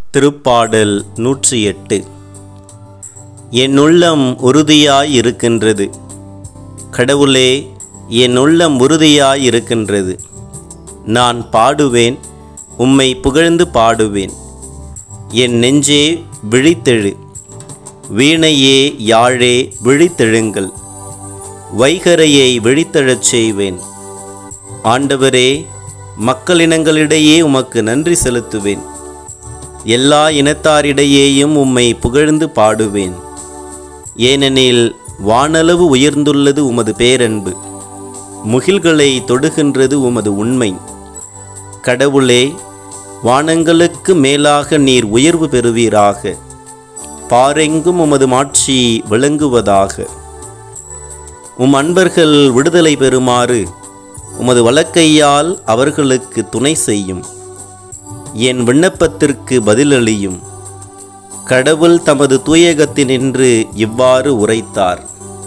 திருப்பாடல் நூற்றி எட்டு என் உள்ளம் உறுதியாய் இருக்கின்றது கடவுளே என் உள்ளம் உறுதியாய் இருக்கின்றது நான் பாடுவேன் உம்மை புகழ்ந்து பாடுவேன் என் நெஞ்சே விழித்தெழு வீணையே யாழே விழித்தெழுங்கள் வைகரையை விழித்தெழச் செய்வேன் ஆண்டவரே மக்களினங்களிடையே உமக்கு நன்றி செலுத்துவேன் எல்லா இனத்தாரிடையேயும் உம்மை புகழ்ந்து பாடுவேன் ஏனெனில் வானளவு உயர்ந்துள்ளது உமது பேரன்பு முகில்களை தொடுகின்றது உமது உண்மை கடவுளே வானங்களுக்கு மேலாக நீர் உயர்வு பெறுவீராக பாரெங்கும் உமது மாட்சி விளங்குவதாக உம் அன்பர்கள் விடுதலை பெறுமாறு உமது வலக்கையால் அவர்களுக்கு துணை செய்யும் என் விண்ணப்பத்திற்கு பதிலளியும் கடவுள் தமது தூயகத்தினின்று இவ்வாறு உரைத்தார்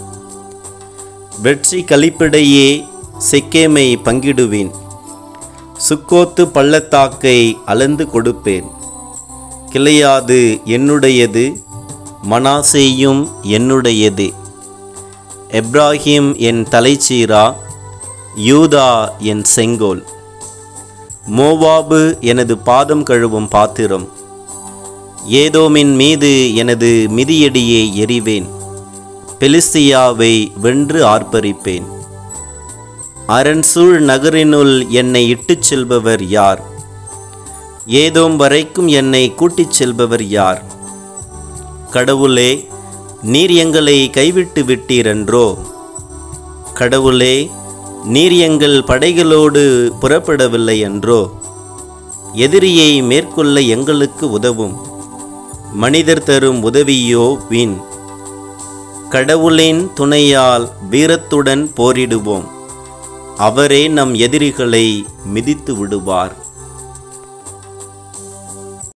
வெற்றி கழிப்பிடையே செக்கேமை பங்கிடுவேன் சுக்கோத்து பள்ளத்தாக்கை அளந்து கொடுப்பேன் கிளையாது என்னுடையது மனாசேயும் என்னுடையது எப்ராஹிம் என் தலைச்சீரா யூதா என் செங்கோல் மோவாபு எனது பாதம் கழுவும் பாத்திரம் ஏதோமின் மீது எனது மிதியடியை எறிவேன் பெலிஸ்தியாவை வென்று ஆர்ப்பரிப்பேன் அரண்சூழ் நகரினுள் என்னை இட்டுச் செல்பவர் யார் ஏதோம் வரைக்கும் என்னை கூட்டிச் செல்பவர் யார் கடவுளே நீர் எங்களை கைவிட்டு விட்டீரென்றோ கடவுளே நீர் எங்கள் படைகளோடு புறப்படவில்லை என்றோ எதிரியை மேற்கொள்ள எங்களுக்கு உதவும் மனிதர் தரும் உதவியோ வீண் கடவுளின் துணையால் வீரத்துடன் போரிடுவோம் அவரே நம் எதிரிகளை மிதித்து விடுவார்